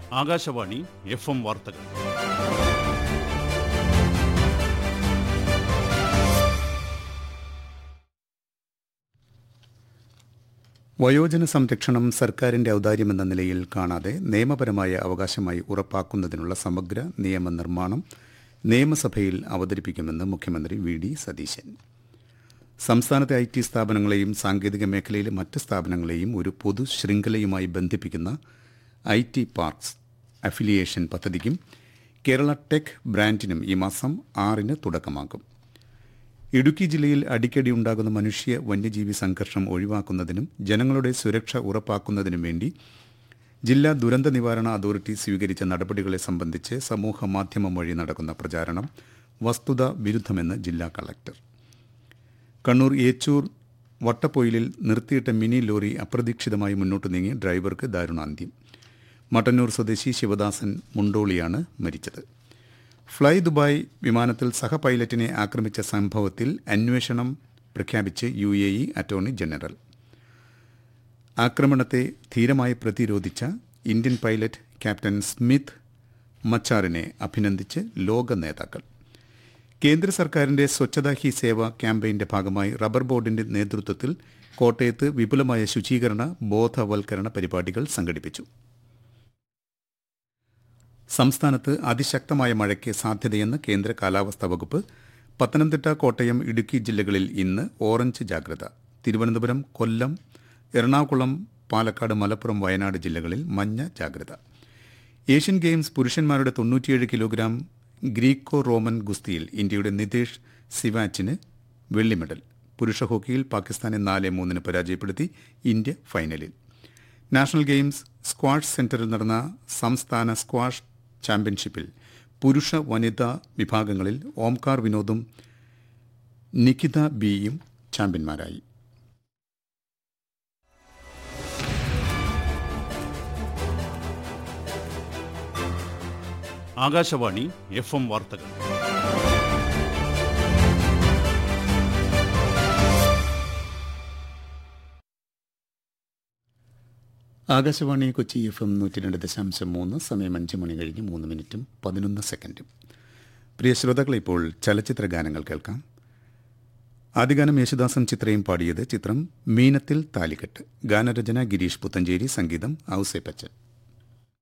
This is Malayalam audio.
ആകാശവാണി എഫ് എം വാർത്തകൾ വയോജന സംരക്ഷണം സർക്കാരിന്റെ ഔദാര്യമെന്ന നിലയിൽ കാണാതെ നിയമപരമായ അവകാശമായി ഉറപ്പാക്കുന്നതിനുള്ള സമഗ്ര നിയമനിർമ്മാണം നിയമസഭയിൽ അവതരിപ്പിക്കുമെന്ന് മുഖ്യമന്ത്രി വി ഡി സതീശൻ സംസ്ഥാനത്തെ ഐ ടി സ്ഥാപനങ്ങളെയും സാങ്കേതിക മേഖലയിലെ മറ്റ് സ്ഥാപനങ്ങളെയും ഒരു പൊതു ശൃംഖലയുമായി ബന്ധിപ്പിക്കുന്ന ഐ ടി പാർക്സ് അഫിലിയേഷൻ പദ്ധതിക്കും കേരള ടെക് ബ്രാൻഡിനും ഈ മാസം ആറിന് തുടക്കമാകും ഇടുക്കി ജില്ലയിൽ അടിക്കടി ഉണ്ടാകുന്ന മനുഷ്യ വന്യജീവി സംഘർഷം ഒഴിവാക്കുന്നതിനും ജനങ്ങളുടെ സുരക്ഷ ഉറപ്പാക്കുന്നതിനും വേണ്ടി ജില്ലാ ദുരന്ത നിവാരണ അതോറിറ്റി സ്വീകരിച്ച നടപടികളെ സംബന്ധിച്ച് സമൂഹ മാധ്യമം വഴി നടക്കുന്ന പ്രചാരണം വസ്തുത വിരുദ്ധമെന്ന് ജില്ലാ കളക്ടർ കണ്ണൂർ ഏച്ചൂർ വട്ടപ്പൊയിലിൽ നിർത്തിയിട്ട മിനി ലോറി അപ്രതീക്ഷിതമായി മുന്നോട്ട് നീങ്ങി ഡ്രൈവർക്ക് ദാരുണാന്ത്യം മട്ടന്നൂർ സ്വദേശി ശിവദാസൻ മുണ്ടോളിയാണ് മരിച്ചത് ഫ്ളൈ ദുബായ് വിമാനത്തിൽ സഹ പൈലറ്റിനെ ആക്രമിച്ച സംഭവത്തിൽ അന്വേഷണം പ്രഖ്യാപിച്ച് U A E attorney general ആക്രമണത്തെ ധീരമായി പ്രതിരോധിച്ച ഇന്ത്യൻ പൈലറ്റ് ക്യാപ്റ്റൻ സ്മിത്ത് മച്ചാറിനെ അഭിനന്ദിച്ച് ലോക നേതാക്കൾ കേന്ദ്ര സർക്കാരിന്റെ സ്വച്ഛതാ ഹി സേവ ക്യാമ്പയിന്റെ ഭാഗമായി റബ്ബർ ബോർഡിന്റെ നേതൃത്വത്തിൽ കോട്ടയത്ത് വിപുലമായ ശുചീകരണ ബോധവൽക്കരണ പരിപാടികൾ സംഘടിപ്പിച്ചു സംസ്ഥാനത്ത് അതിശക്തമായ മഴയ്ക്ക് സാധ്യതയെന്ന് കേന്ദ്ര കാലാവസ്ഥാ വകുപ്പ് പത്തനംതിട്ട കോട്ടയം ഇടുക്കി ജില്ലകളിൽ ഇന്ന് ഓറഞ്ച് ജാഗ്രത തിരുവനന്തപുരം കൊല്ലം എറണാകുളം പാലക്കാട് മലപ്പുറം വയനാട് ജില്ലകളിൽ മഞ്ഞ ജാഗ്രത ഏഷ്യൻ ഗെയിംസ് പുരുഷന്മാരുടെ തൊണ്ണൂറ്റിയേഴ് കിലോഗ്രാം ഗ്രീക്കോ റോമൻ ഗുസ്തിയിൽ ഇന്ത്യയുടെ നിതേഷ് സിവാച്ചിന് വെള്ളി മെഡൽ പുരുഷ ഹോക്കിയിൽ പാകിസ്ഥാനെ നാല് മൂന്നിന് പരാജയപ്പെടുത്തി ഇന്ത്യ ഫൈനലിൽ നാഷണൽ ഗെയിംസ് സ്ക്വാഷ് സെന്ററിൽ നടന്ന സംസ്ഥാന സ്ക്വാഷ് ചാമ്പ്യൻഷിപ്പിൽ പുരുഷ വനിതാ വിഭാഗങ്ങളിൽ ഓംകാർ വിനോദും നിഖിത ബിയും ചാമ്പ്യന്മാരായി ആകാശവാണി എഫ് എം വാർത്തകൾ ആകാശവാണി കൊച്ചി എഫ് എം നൂറ്റി രണ്ട് ദശാംശം മൂന്ന് സമയം അഞ്ച് മണി കഴിഞ്ഞ് മൂന്ന് മിനിറ്റും പതിനൊന്ന് സെക്കൻഡും പ്രിയ ശ്രോതാക്കളെ ഇപ്പോൾ ചലച്ചിത്ര ഗാനങ്ങൾ കേൾക്കാം ആദ്യഗാനം യേശുദാസും ചിത്രയും പാടിയത് ചിത്രം മീനത്തിൽ താലിക്കെട്ട് ഗാനരചന ഗിരീഷ് പുത്തഞ്ചേരി സംഗീതം ഔസേപ്പച്ചൻ